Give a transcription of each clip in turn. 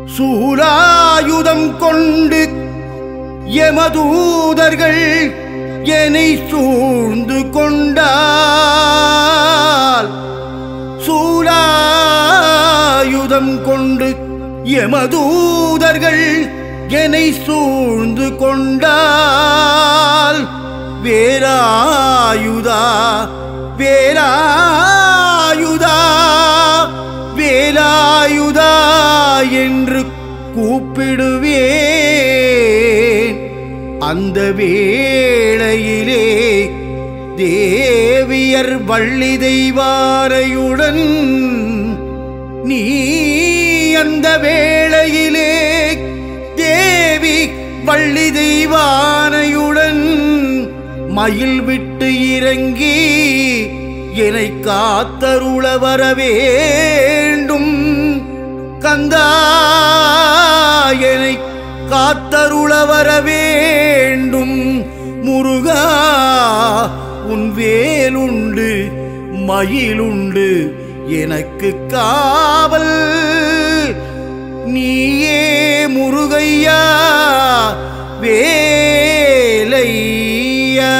சூலாயுதம் கொண்டு எமதூதர்கள் என்னை சூழ்ந்து கொண்டால் சூலாயுதம் கொண்டு எமதூதர்கள் என்னை சூழ்ந்து கொண்டால் வேலாயுதா வேலாயுதா வேலாயுதா என்று கூப்பிடுவேன் அந்த வேளையிலே தேவியர் வள்ளி தெய்வாரையுடன் நீ அந்த வேளையிலே தேவி வள்ளி தெய்வானையுடன் மயில் விட்டு இறங்கி என்னை காத்தருள வர வேண்டும் கந்தா என்னை காத்தருள வர வேண்டும் முருகா உன் வேலுண்டு மயிலுண்டு எனக்கு காவல் நீயே முருகையா வேலையா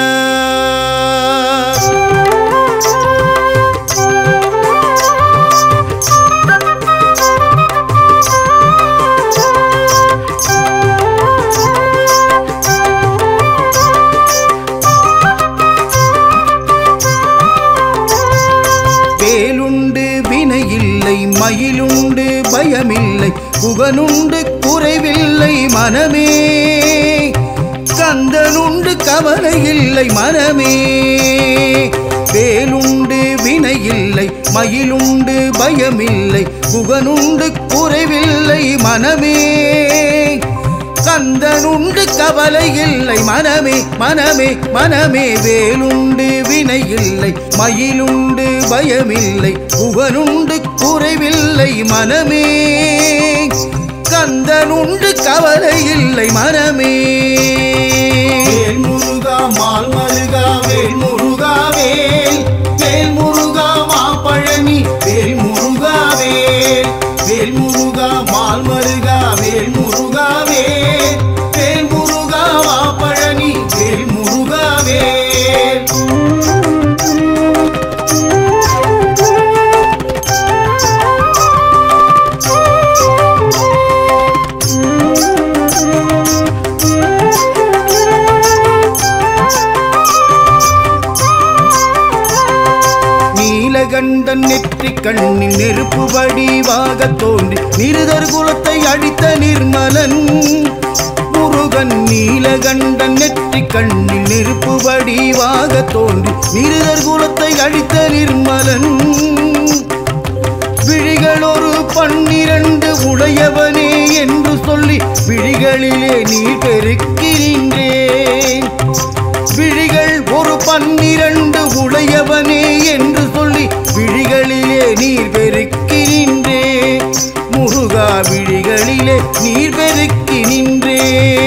வேலுண்டு வினையில்லை மயிலுண்டு பயமில்லை புகனுண்டு குறைவில்லை மனமே கந்தனுண்டு கவலை இல்லை மனமே வேலுண்டு வினையில்லை மயிலுண்டு பயமில்லை புகனுண்டு குறைவில்லை மனமே கந்தனுண்டு கவலை இல்லை மனமே மனமே மனமே வேலுண்டு வினை இல்லை மயிலுண்டு பயமில்லை புகனுண்டு குறைவில்லை மனமே கந்தனுண்டு கவலை இல்லை மனமே வேல் முருகா மால் மருகா வேல் முருகா வேல் வேல் முருகா மாப்பழனி வேல் முருகா வேல் வேல் முருகா மால் மருகா வேல் முருகா வேல் வேல் முருகா மாப்பழனி வேல் முருகா வேல் நீலகண்டன் நெற்றி கண்ணின் நெருப்பு வடிவாக தோன்றி நிருதர் குலத்தை அழித்த நிர்மலன் முருகன் நீலகண்டன் நெற்றி கண்ணின் நெருப்பு வடிவாக தோன்றி நிருதர் குலத்தை அழித்த நிர்மலன் விழிகள் ஒரு பன்னிரண்டு உடையவனே என்று சொல்லி விழிகளிலே நீ பெருக்கிறேன் விழிகள் ஒரு பன்னிரண்டு உடையவனே என்று சொல்லி விழிகளிலே நீர் பெருக்கி நின்றே முருகா விழிகளிலே நீர் பெருக்கி நின்றே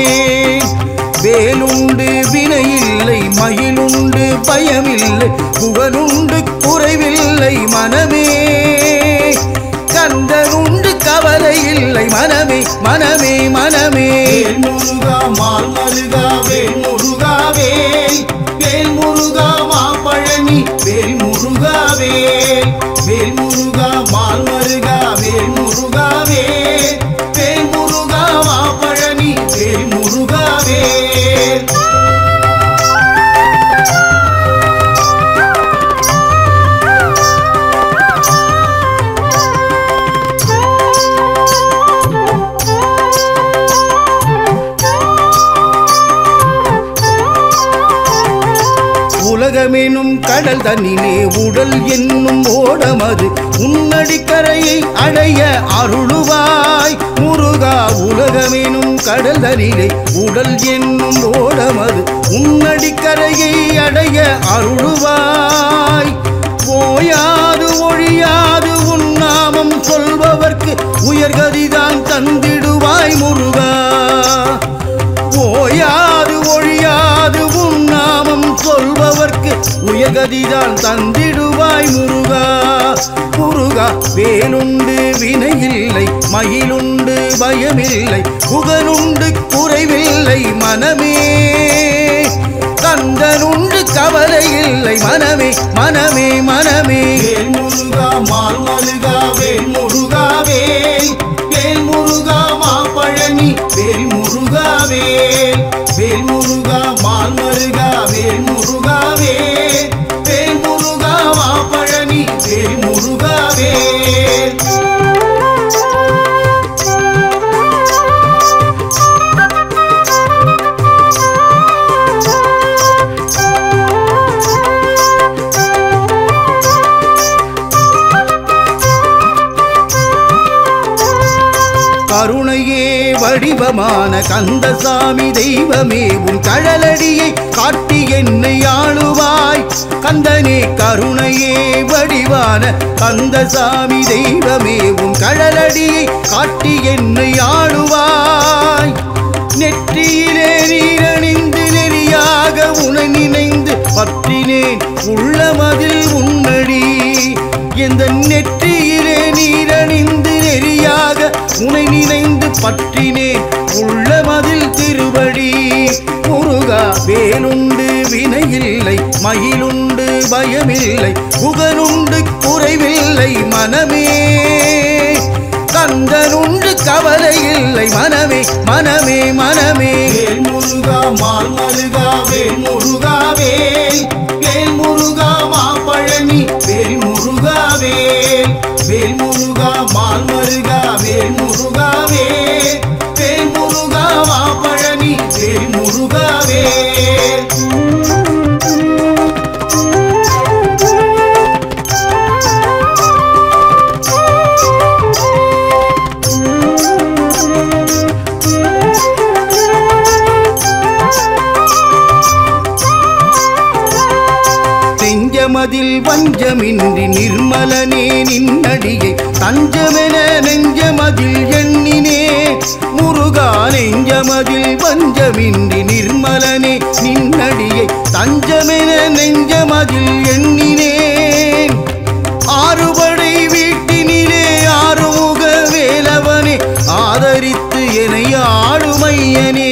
வேலுண்டு வினையில்லை மயிலுண்டு பயமில்லை புகழுண்டு குறைவில்லை மனமே கந்தனுண்டு கவலை இல்லை மனமே மனமே மனமே முருகா மால் மருகா வேல் முருகா வேல் வேல் முருகா மாப்பழனி வேல் முருகா வேல் வேல் முருகா மால் மருகா வேல் முருகா வேல் வேல் முருகா மாப்பழனி வேல் முருகா வேல் உலகமெனும் கடல் தன்னிலே உடல் என்னும் ஓடமது உன்னடிக்கரையை அடைய அருளுவாய் முருகா உலகமெனும் கடல் தனிலே உடல் என்னும் ஓடமது உன்னடிக்கரையை அடைய அருளுவாய் போயாது ஒழியாது உன் நாமம் சொல்பவர்க்கு உயர்கதிதான் தந்திடுவாய் முருகா ஓயாது ஒழியாது உன் நாமம் சொல்பவர்க்கு உயர்கதிதான் தந்திடுவாய் முருகா முருகா வேலுண்டு வினையில்லை மயிலுண்டு பயமில்லை புகனுண்டு குறைவில்லை மனமே கந்தனுண்டு கவலை இல்லை மனமே மனமே மனமே வேல் முருகா மால் மருகா வேல் முருகா வேல் வேல் முருகா மா பழனி வேல் முருகா வேல் வேல் முருகா மால் மருகா வேல் முருகா வேல் வேல் முருகா மா பழனி வேல் முருகா வேல் கருணையே வடிவமான கந்தசாமி தெய்வமே உன் கழலடியை காட்டி என்னை ஆளுவாய் கந்தனே கருணையே வடிவான கந்தசாமி தெய்வமே உன் கழலடியை காட்டி என்னை ஆளுவாய் நெற்றியிலே நீரணிந்து நெறியாக உனை நினைந்து பற்றினேன் உள்ளமதில் உன்னடி எந்த நெற்றியிலே நீரணிந்து நெறியாக உனை நினைந்து பற்றினேன் உள்ளமதில் திருவடி முருகா வேலுண்டு வினையில்லை மயிலுண்டு பயமில்லை புகனுண்டு குறைவில்லை மனமே கந்தனுண்டு கவலை இல்லை மனமே மனமே மனமே வேல் முருகா மால் மருகா வேல் முருகா வேல் வேல் முருகா மா பழனி வேல் முருகா வேல் வேல் முருகா மால் மருகா வேல் முருகா வேல் வேல் முருகா மா பழனி வேல் முருகா வேல் நெஞ்சமதில் வஞ்சமின்றி நிர்மலனே நின்னடியை தஞ்சமென நெஞ்சமதில் எண்ணினே முருகா நெஞ்சமதில் வஞ்சமின்றி நிர்மலனே நின்னடியை தஞ்சமென நெஞ்சமதில் எண்ணினேன் ஆறுபடை வீட்டினிலே ஆறுமுக வேலவனே ஆதரித்து என்னை ஆளுமையனே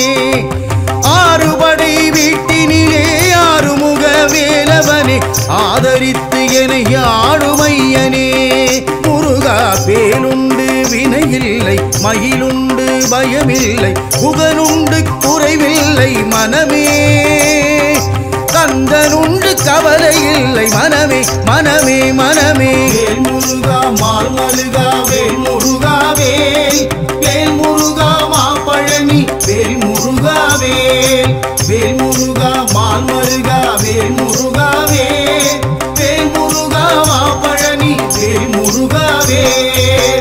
ஆறுபடை வீட்டினிலே ஆறுமுக வேலவனே ஆதரித்து என்னை ஆளுமையனே முருகா வேலுண்டு வினையில்லை மயிலுண்டு பயமில்லை புகனுண்டு குறைவில்லை மனமே கந்தனுண்டு கவலை இல்லை மனமே மனமே மனமே வேல் முருகா மால் மருகா வேல் முருகா வேல் வேல் முருகா மா பழனி வேல் முருகா வேல் வேல் முருகா மால் மருகா வேல் முருகா வேல் வேல் முருகா மா பழனி வேல் முருகா வேல்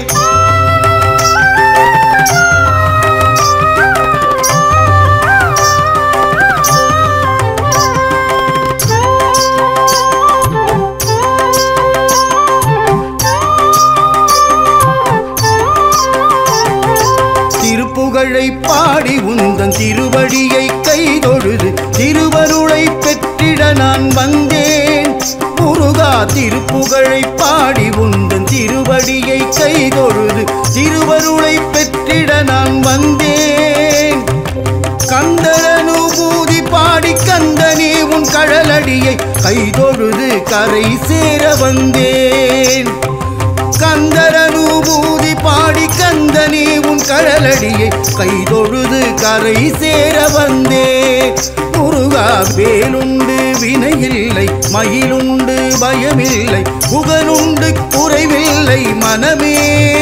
திருப்புகழை பாடி உந்தன் திருவடியை கைதொழுது திருவருளை பெற்றிட நான் வந்தேன் முருகா திருப்புகழை பாடி உந்தன் திருவடியை கைதொழுது திருவருளை பெற்றிட நான் வந்தேன் கந்தரனுபூதி பாடி கந்தனே உன் கழலடியை கைதொழுது கரை சேர வந்தேன் கந்தரனுபூதி பாடி கந்தனே உன் கழலடியை கைதொழுது கரை சேர வந்தே முருகா வேலுண்டு வினையில்லை மயிலுண்டு பயமில்லை புகனுண்டு குறைவில்லை மனமே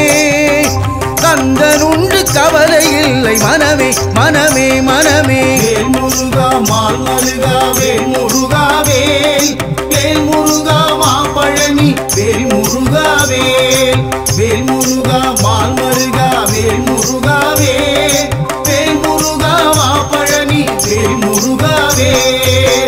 கந்தனுண்டு கவலை இல்லை மனமே மனமே மனமே வேல் முருகா மால் மருகா வேல் முருகா வேல் வேல் முருகா மா பழனி வேல் முருகா வேல் வேல் முருகா மால் மருகா வேல் முருகா வேல் வேல் முருகா மா பழனி வேல் முருகா வேல்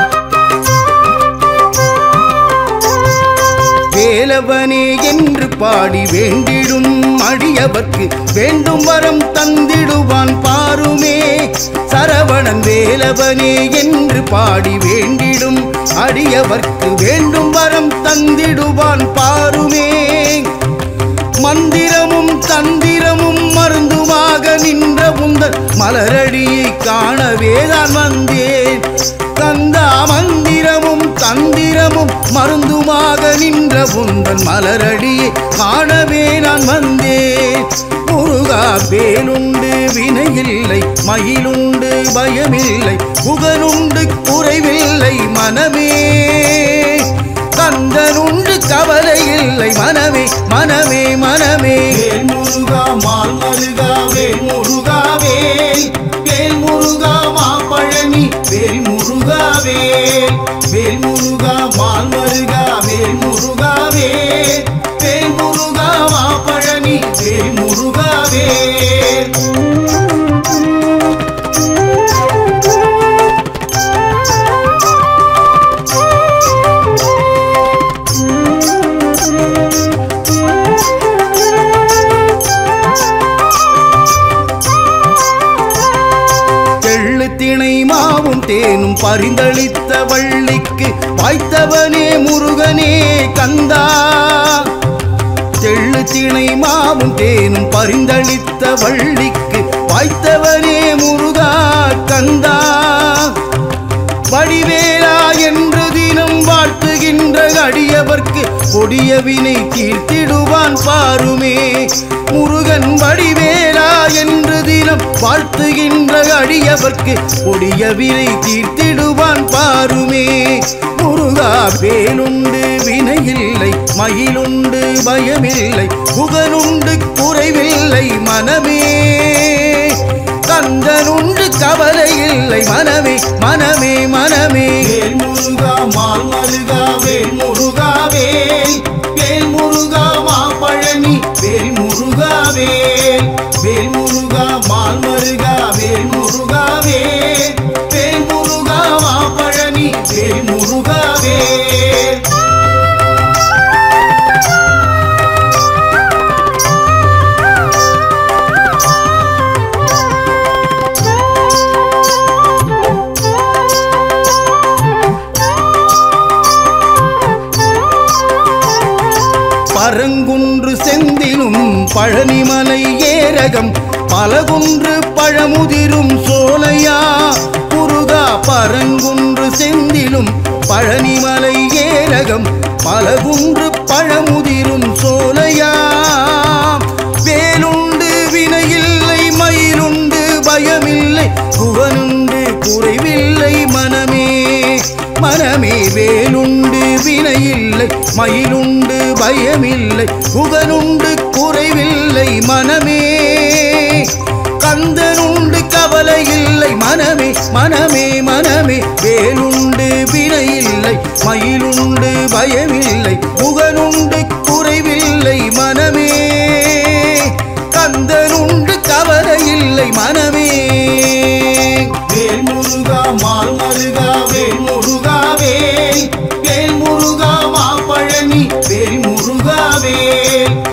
வேலவனே என்று பா பாடி வேண்டிடும் அடியவர்க்கு வேண்டும் வரம் தந்திடுவான் பாருமே சரவணன் வேலவனே என்று பாடி வேண்டிடும் அடியவர்க்கு வேண்டும் வரம் தந்திடுவான் பாருமே மந்திரமும் தந்திரமும் மருந்துமாக நின்ற உந்தன் மலரடியை காணவேதான் வந்தேன் கந்தா மந்திரமும் தந்திரமும் மருந்துமாக நின்ற உந்தன் மலரடியை காணவே நான் வந்தேன் முருகா வேலுண்டு வினையில்லை மயிலுண்டு பயமில்லை புகனுண்டு குறைவில்லை மனமே கந்தனுண்டு கவலை இல்லை மனமே மனமே மனமே வேல் முருகா மால் மருகா வேல் முருகா வேல் வேல் முருகா மாப்பழனி வேல் முருகா வேல் வேல் முருகா மால் மருகா வேல் முருகா வேல் வேல் முருகா மாப்பழனி வேல் முருகா வேல் தெள்ளு திணை மாவும் தேனும் பரிந்தளித்த வள்ளிக்கு வாய்த்தவனே முருகனே கந்தா தெள்ளு திணை மாவும் தேனும் பரிந்தளித்த வள்ளிக்கு வாய்த்தவனே முருகா கந்தா வடிவேலா என்று தினம் வாழ்த்துகின்ற அடியவர்க்கு கொடிய வினை தீர்த்திடுவான் பாருமே முருகன் வடிவேலா என்று தினம் வாழ்த்துகின்ற அடியவர்க்கு கொடிய வினை தீர்த்திடுவான் பாருமே முருகா வேலுண்டு வினையில்லை மயிலுண்டு பயமில்லை புகனுண்டு குறைவில்லை மனமே கந்தனுண்டு கவலை இல்லை மனமே மனமே மனமே வேல் முருகா மால் மருகா வேல் முருகா வேல் வேல் முருகா மாப்பழனி வேல் முருகா வேல் வேல் முருகா மால் மருகா வேல் முருகா வேல் வேல் முருகா மாப்பழனி வேல் முருகா வேல் பரங்குன்று செந்திலும் பழனிமலை ஏரகம் பலகுன்று பழமுதிரும் சோலையா முருகா பரங்குன்று செந்திலும் பழனிமலை ஏரகம் பலகுன்று பழமுதிரும் சோலையா வேலுண்டு வினையில்லை மயிலுண்டு பயமில்லை புவனுண்டு குறைவில்லை மனமே மனமே வேலுண்டு வினையில்லை மயிலுண்டு பயமில்லை புகனுண்டு குறைவில்லை மனமே கந்தனுண்டு கவலை இல்லை மனமே மனமே மனமே வேலுண்டு வினையில்லை மயிலுண்டு பயமில்லை புகனுண்டு குறைவில்லை மனமே கந்தனுண்டு கவலை இல்லை மனமே வேல் முருகா மால் மருகா வேல் முருகா வேல் வேல் முருகா மாப்பழனி வேல் முருகா வேல்